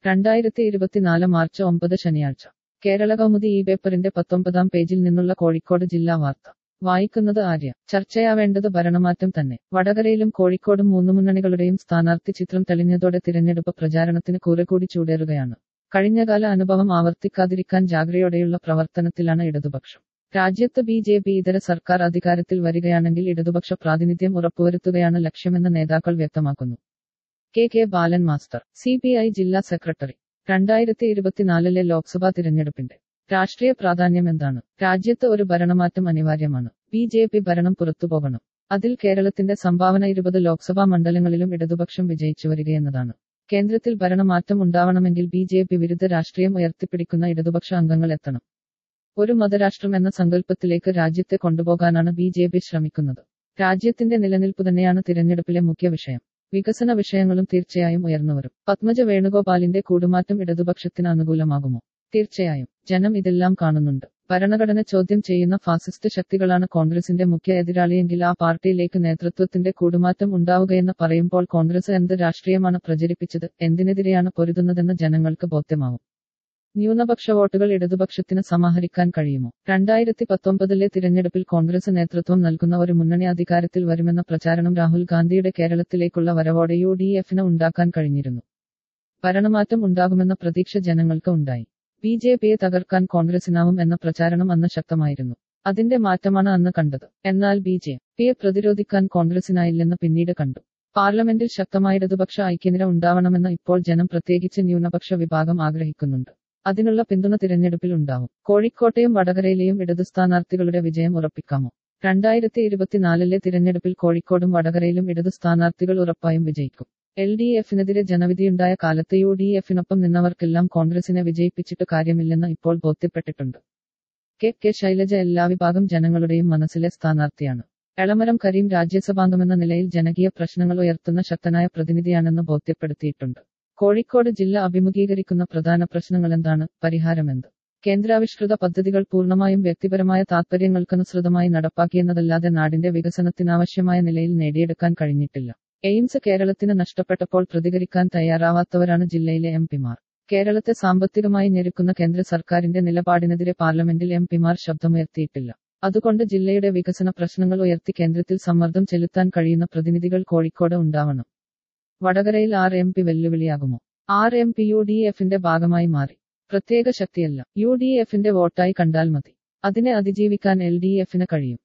രണ്ടായിരത്തി ഇരുപത്തിനാല് മാർച്ച് ഒമ്പത് ശനിയാഴ്ച കേരള കൗമുദി ഈ പേപ്പറിന്റെ പത്തൊമ്പതാം പേജിൽ നിന്നുള്ള കോഴിക്കോട് ജില്ലാ വാർത്ത വായിക്കുന്നത് ആര്യ ചർച്ചയാവേണ്ടത് ഭരണമാറ്റം തന്നെ വടകരയിലും കോഴിക്കോടും മൂന്ന് മുന്നണികളുടെയും സ്ഥാനാർത്ഥി ചിത്രം തെളിഞ്ഞതോടെ തിരഞ്ഞെടുപ്പ് പ്രചാരണത്തിന് കൂടി ചൂടേറുകയാണ് കഴിഞ്ഞകാല അനുഭവം ആവർത്തിക്കാതിരിക്കാൻ ജാഗ്രതയോടെയുള്ള പ്രവർത്തനത്തിലാണ് ഇടതുപക്ഷം രാജ്യത്ത് ബി ജെ പി ഇതര സർക്കാർ അധികാരത്തിൽ വരികയാണെങ്കിൽ ഇടതുപക്ഷ പ്രാതിനിധ്യം ഉറപ്പുവരുത്തുകയാണ് ലക്ഷ്യമെന്ന് നേതാക്കൾ വ്യക്തമാക്കുന്നു K K Balan master C P I ജില്ലാ സെക്രട്ടറി രണ്ടായിരത്തി ഇരുപത്തിനാലിലെ ലോക്സഭാ തിരഞ്ഞെടുപ്പിന്റെ രാഷ്ട്രീയ പ്രാധാന്യം എന്താണ് രാജ്യത്ത് ഒരു ഭരണമാറ്റം അനിവാര്യമാണ് ബി ജെ പി ഭരണം പുറത്തുപോകണം അതിൽ കേരളത്തിന്റെ സംഭാവന ഇരുപത് ലോക്സഭാ മണ്ഡലങ്ങളിലും ഇടതുപക്ഷം വിജയിച്ചു വരികയെന്നതാണ് കേന്ദ്രത്തിൽ ഭരണമാറ്റം ഉണ്ടാവണമെങ്കിൽ ബി ജെ പി വിരുദ്ധ രാഷ്ട്രീയം ഉയർത്തിപ്പിടിക്കുന്ന ഇടതുപക്ഷ അംഗങ്ങൾ എത്തണം ഒരു മതരാഷ്ട്രം എന്ന സങ്കല്പത്തിലേക്ക് രാജ്യത്തെ കൊണ്ടുപോകാനാണ് ബി ജെ പി ശ്രമിക്കുന്നത് രാജ്യത്തിന്റെ നിലനിൽപ്പ് തന്നെയാണ് തിരഞ്ഞെടുപ്പിലെ മുഖ്യ വിഷയം വികസന വിഷയങ്ങളും തീർച്ചയായും ഉയർന്നുവരും പത്മജ വേണുഗോപാലിന്റെ കൂടുമാറ്റം ഇടതുപക്ഷത്തിന് അനുകൂലമാകുമോ തീർച്ചയായും ജനം ഇതെല്ലാം കാണുന്നുണ്ട് ഭരണഘടന ചോദ്യം ചെയ്യുന്ന ഫാസിസ്റ്റ് ശക്തികളാണ് കോൺഗ്രസിന്റെ മുഖ്യ എതിരാളിയെങ്കിൽ ആ പാർട്ടിയിലേക്ക് നേതൃത്വത്തിന്റെ കൂടുമാറ്റം ഉണ്ടാവുകയെന്ന് പറയുമ്പോൾ കോൺഗ്രസ് എന്ത് രാഷ്ട്രീയമാണ് പ്രചരിപ്പിച്ചത് എന്തിനെതിരെയാണ് പൊരുതുന്നതെന്ന് ജനങ്ങൾക്ക് ബോധ്യമാവും ന്യൂനപക്ഷ വോട്ടുകൾ ഇടതുപക്ഷത്തിന് സമാഹരിക്കാൻ കഴിയുമോ രണ്ടായിരത്തി പത്തൊമ്പതിലെ തിരഞ്ഞെടുപ്പിൽ കോൺഗ്രസ് നേതൃത്വം നൽകുന്ന ഒരു മുന്നണി അധികാരത്തിൽ വരുമെന്ന പ്രചാരണം രാഹുൽ ഗാന്ധിയുടെ കേരളത്തിലേക്കുള്ള വരവോടെ യു ഡി എഫിന് ഉണ്ടാക്കാൻ കഴിഞ്ഞിരുന്നു ഭരണമാറ്റം ഉണ്ടാകുമെന്ന പ്രതീക്ഷ ജനങ്ങൾക്ക് ഉണ്ടായി ബി ജെ പിയെ തകർക്കാൻ കോൺഗ്രസിനാവും എന്ന പ്രചാരണം അന്ന് ശക്തമായിരുന്നു അതിന്റെ മാറ്റമാണ് അന്ന് കണ്ടത് എന്നാൽ ബി ജെ പിയെ പ്രതിരോധിക്കാൻ കോൺഗ്രസിനായില്ലെന്ന് പിന്നീട് കണ്ടു പാർലമെന്റിൽ ശക്തമായ ഇടതുപക്ഷ ഐക്യനിര ഉണ്ടാവണമെന്ന് ഇപ്പോൾ ജനം പ്രത്യേകിച്ച് ന്യൂനപക്ഷ വിഭാഗം ആഗ്രഹിക്കുന്നുണ്ട് അതിനുള്ള പിന്തുണ തിരഞ്ഞെടുപ്പിൽ ഉണ്ടാവും കോഴിക്കോട്ടെയും വടകരയിലെയും ഇടതു സ്ഥാനാർത്ഥികളുടെ വിജയം ഉറപ്പിക്കാമോ രണ്ടായിരത്തി ഇരുപത്തിനാലിലെ തിരഞ്ഞെടുപ്പിൽ കോഴിക്കോടും വടകരയിലും ഇടതു സ്ഥാനാർത്ഥികൾ ഉറപ്പായും വിജയിക്കും എൽ ഡി എഫിനെതിരെ ജനവിധിയുണ്ടായ കാലത്ത് യു ഡി എഫിനൊപ്പം നിന്നവർക്കെല്ലാം കോൺഗ്രസിനെ വിജയിപ്പിച്ചിട്ട് കാര്യമില്ലെന്ന് ഇപ്പോൾ ബോധ്യപ്പെട്ടിട്ടുണ്ട് കെ കെ ശൈലജ എല്ലാ വിഭാഗം ജനങ്ങളുടെയും മനസ്സിലെ സ്ഥാനാർത്ഥിയാണ് എളമരം കരീം രാജ്യസഭാംഗമെന്ന നിലയിൽ ജനകീയ പ്രശ്നങ്ങൾ ഉയർത്തുന്ന ശക്തനായ പ്രതിനിധിയാണെന്ന് ബോധ്യപ്പെടുത്തിയിട്ടുണ്ട് കോഴിക്കോട് ജില്ല അഭിമുഖീകരിക്കുന്ന പ്രധാന പ്രശ്നങ്ങളെന്താണ് പരിഹാരമെന്ത് കേന്ദ്രാവിഷ്കൃത പദ്ധതികൾ പൂർണ്ണമായും വ്യക്തിപരമായ താൽപര്യങ്ങൾക്കനുസൃതമായി നടപ്പാക്കിയെന്നതല്ലാതെ നാടിന്റെ വികസനത്തിനാവശ്യമായ നിലയിൽ നേടിയെടുക്കാൻ കഴിഞ്ഞിട്ടില്ല എയിംസ് കേരളത്തിന് നഷ്ടപ്പെട്ടപ്പോൾ പ്രതികരിക്കാൻ തയ്യാറാവാത്തവരാണ് ജില്ലയിലെ എം പിമാർ കേരളത്തെ സാമ്പത്തികമായി ഞെരുക്കുന്ന കേന്ദ്ര സർക്കാരിന്റെ നിലപാടിനെതിരെ പാർലമെന്റിൽ എം പിമാർ ശബ്ദമുയർത്തിയിട്ടില്ല അതുകൊണ്ട് ജില്ലയുടെ വികസന പ്രശ്നങ്ങൾ ഉയർത്തി കേന്ദ്രത്തിൽ സമ്മർദ്ദം ചെലുത്താൻ കഴിയുന്ന പ്രതിനിധികൾ കോഴിക്കോട് ഉണ്ടാവണം വടകരയിൽ ആർ എം പി വെല്ലുവിളിയാകുമോ R M P U D എഫിന്റെ ഭാഗമായി മാറി പ്രത്യേക ശക്തിയല്ല യു ഡി എഫിന്റെ വോട്ടായി കണ്ടാൽ മതി അതിനെ അതിജീവിക്കാൻ എൽ ഡി എഫിന് കഴിയും